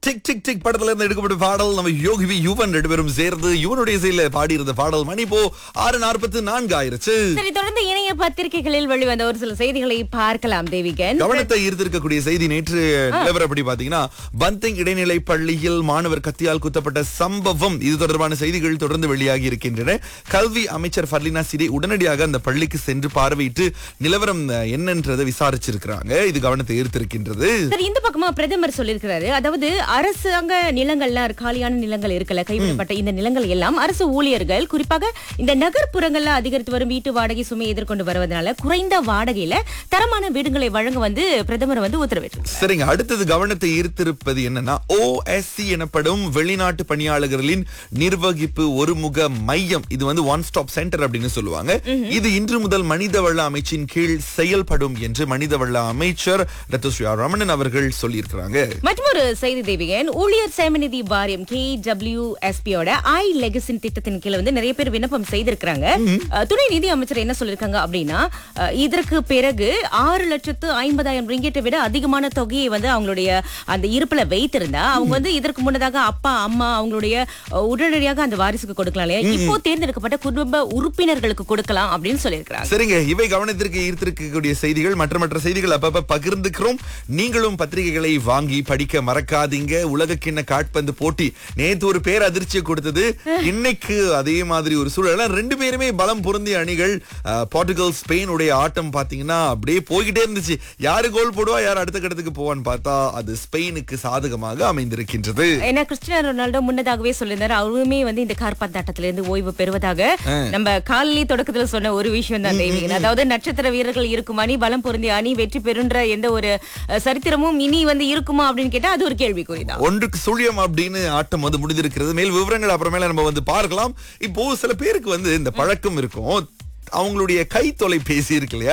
tick tick tick படத்துல இருந்து எடுக்கப்பட்ட பாடல் நம்ம யோகிவி யுவன் ரெண்டு பேரும் சேர்ந்து யுவனுடைய இசையில பாடி இருந்த பாடல் மணி இப்போ ஆறு நாற்பத்து நான்கு ஆயிருச்சு சரி தொடர்ந்து இணைய பத்திரிகைகளில் வெளிவந்த ஒரு சில செய்திகளை பார்க்கலாம் தேவிகன் கவனத்தை ஈர்த்திருக்கக்கூடிய செய்தி நேற்று நிலவரப்படி பாத்தீங்கன்னா பந்திங் இடைநிலை பள்ளியில் மாணவர் கத்தியால் குத்தப்பட்ட சம்பவம் இது தொடர்பான செய்திகள் தொடர்ந்து வெளியாகி இருக்கின்றன கல்வி அமைச்சர் ஃபர்லினா சிரி உடனடியாக அந்த பள்ளிக்கு சென்று பார்வையிட்டு நிலவரம் அஹ், என்னன்றதை விசாரிச்சிருக்கிறாங்க இது கவனத்தை ஈர்த்திருக்கின்றது சரி இந்த பக்கமா பிரதமர் சொல்லியிருக்கிறாரு அதாவது அரசாங்க நிலங்கள்லாம் இருக்கு, காலியான நிலங்கள் இருக்குல்ல கைவிடப்பட்ட இந்த நிலங்கள் எல்லாம் அரசு ஊழியர்கள் குறிப்பாக இந்த நகர்ப்புறங்கள்ல அதிகரித்து வரும் வீட்டு வாடகை சுமையை எதிர்கொண்டு வருவதனால குறைந்த வாடகையில தரமான வீடுகளை வழங்க வந்து பிரதமர் வந்து உத்தரவிட்டிருக்கிறார் சரிங்க அடுத்தது கவனத்தை ஈர்த்திருப்பது என்னன்னா ஓஎஸ்சி எனப்படும் வெளிநாட்டு பணியாளர்களின் நிர்வகிப்பு ஒருமுக மையம் இது வந்து ஒன் ஸ்டாப் சென்டர் அப்படின்னு சொல்லுவாங்க இது இன்று முதல் மனிதவள அமைச்சின் கீழ் செயல்படும் என்று மனிதவள அமைச்சர் ரத்துஸ்ரீ ரமணன் அவர்கள் சொல்லியிருக்கிறாங்க மற்றொரு செய்தி தேவிகன் ஊழியர் சேமநிதி வாரியம் கே டபிள்யூ எஸ்பியோட ஐ லெகசின் திட்டத்தின் கீழ வந்து நிறைய பேர் விண்ணப்பம் செய்திருக்கிறாங்க அஹ், துணை நிதி அமைச்சர் என்ன சொல்லிருக்காங்க அப்படின்னா அஹ், இதற்கு பிறகு ஆறு லட்சத்து ஐம்பதாயிரம் ரிங்கெட்டை விட அதிகமான தொகையை வந்து அவங்களுடைய அந்த இருப்புல வைத்திருந்தா அவங்க வந்து இதற்கு முன்னதாக அப்பா அம்மா அவங்களுடைய அஹ், உடனடியாக அந்த வாரிசுக்கு கொடுக்கலாம் இல்லையா இப்போ தேர்ந்தெடுக்கப்பட்ட குடும்ப உறுப்பினர்களுக்கு கொடுக்கலாம் அப்படின்னு சொல்லியிருக்கிறாங்க சரிங்க இவை கவனத்திற்கு ஈர்த்திருக்கக்கூடிய செய்திகள் மற்ற மற்ற செய்திகள் அப்பப்ப பகிர்ந்துக்கிறோம் நீங்களும் பத்திரிகைகளை வாங்கி படிக்க மறக்காதீங்க உலக கிண்ண காட்பந்து போட்டி நேத்து ஒரு பேர் அதிர்ச்சியை கொடுத்தது இன்னைக்கு அதே மாதிரி ஒரு சூழல் ஆனா ரெண்டு பேருமே பலம் பொருந்திய அணிகள் அஹ், போர்ச்சுகல் ஸ்பெயின் உடைய ஆட்டம் பாத்தீங்கன்னா அப்படியே போய்கிட்டே இருந்துச்சு யாரு கோல் போடுவா யார் அடுத்த கட்டத்துக்கு போவான்னு பார்த்தா அது ஸ்பெயினுக்கு சாதகமாக அமைந்திருக்கின்றது ஏன்னா கிறிஸ்டியானோ ரொனால்டோ முன்னதாகவே சொல்லியிருந்தாரு அவருமே வந்து இந்த கார்பந்தாட்டத்தில இருந்து ஓய்வு பெறுவதாக நம்ம காலையிலே தொடக்கத்துல சொன்ன ஒரு விஷயம் தான் தெய்வீகன் அதாவது நட்சத்திர வீரர்கள் இருக்கும் அணி பலம் பொருந்திய அணி வெற்றி பெறுன்ற எந்த ஒரு அஹ், சரித்திரமும் இனி வந்து இருக்குமா அப்படின்னு கேட்டா அது ஒரு கேள்விக்குறிதான் ஒன்றுக்கு சுழியம் அப்படின்னு ஆட்டம் வந்து முடிந்திருக்கிறது மேல் விவரங்கள் அப்புறமேல நம்ம வந்து பார்க்கலாம் இப்போ சில பேருக்கு வந்து இந்த பழக்கம் இருக்கும் அவங்களுடைய கை தொலைபேசி இருக்கு இல்லையா